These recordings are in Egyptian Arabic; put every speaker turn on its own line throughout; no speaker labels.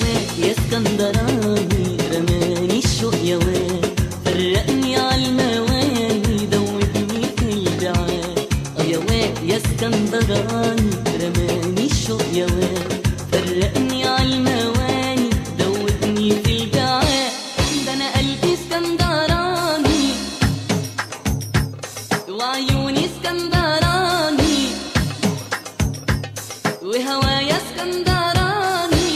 واد يا اسكندراني رماني الشوق يا واد فرقني عالمواني دوبني في البعاد اه يا واد يا اسكندراني رماني الشوق يا واد فرقني عالمواني دوبني في البعاد ده انا قلبي اسكندراني وعيوني اسكندراني وهوايا اسكندراني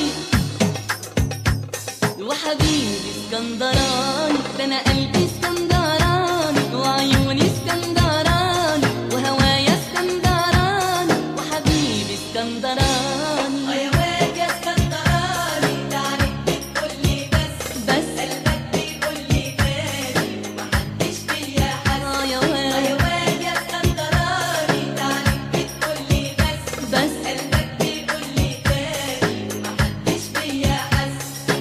وحبيبي اسكندراني ده انا قلبي اسكندراني وعيوني اسكندراني وهوايا اسكندراني وحبيبي اسكندراني
يا واد يا اسكندراني تعرف بتقولي بس
بس
قلبك بيقولي بالي ومحدش فيا حس
اه يا
يا
واد
واد يا اسكندراني تعرف بتقولي بس
بس
قلبك بيقولي بالي ومحدش فيا حس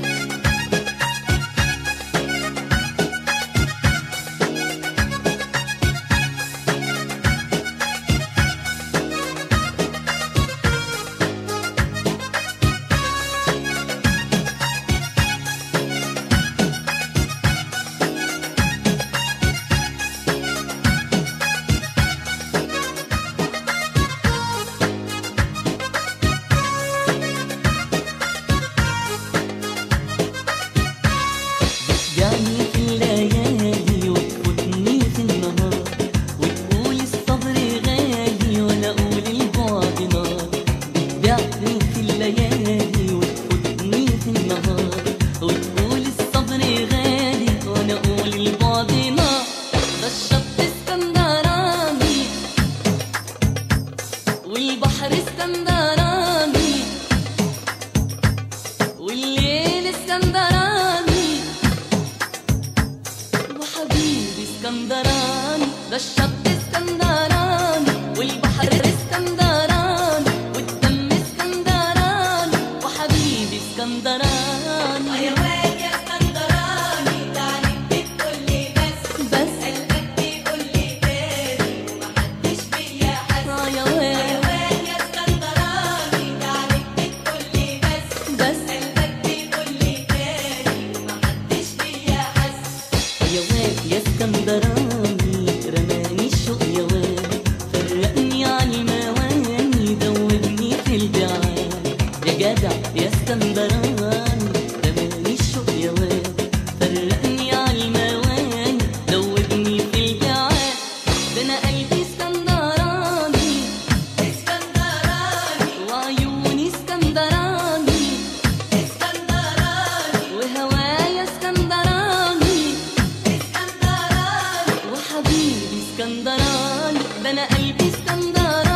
يعني في الليالي وتفوتني في النهار وتقول الصبر غالي وانا اقول البعد نار بتبيعني في الليالي وتفوتني في النهار وتقول الصبر غالي وانا اقول البعد نار ده الشط اسكندراني والبحر اسكندراني والليل اسكندراني وحبيبي اسكندراني ده الشط اسكندراني والبحر اسكندراني والدم اسكندراني وحبيبي اسكندراني
يا واد يا اسكندراني تعرف بتقولي بس
بس
قلبك بيقولي بالي ومحدش فيا حس
اه يا
يا
واد
واد يا اسكندراني تعرف بتقولي بس
بس
قلبك بيقولي بالي ومحدش فيا حس
يا واد يا اسكندراني رماني الشوق يا واد فرقني عن المواني دوبني في البعاد يا جدع يا اسكندراني رماني الشوق يا واد فرقني عن المواني دوبني في البعاد ده انا قلبي اسكندراني
اسكندراني
وعيوني اسكندراني
اسكندراني
وهوايا اسكندراني
اسكندراني
وحبيبي اسكندراني ده انا قلبي اسكندراني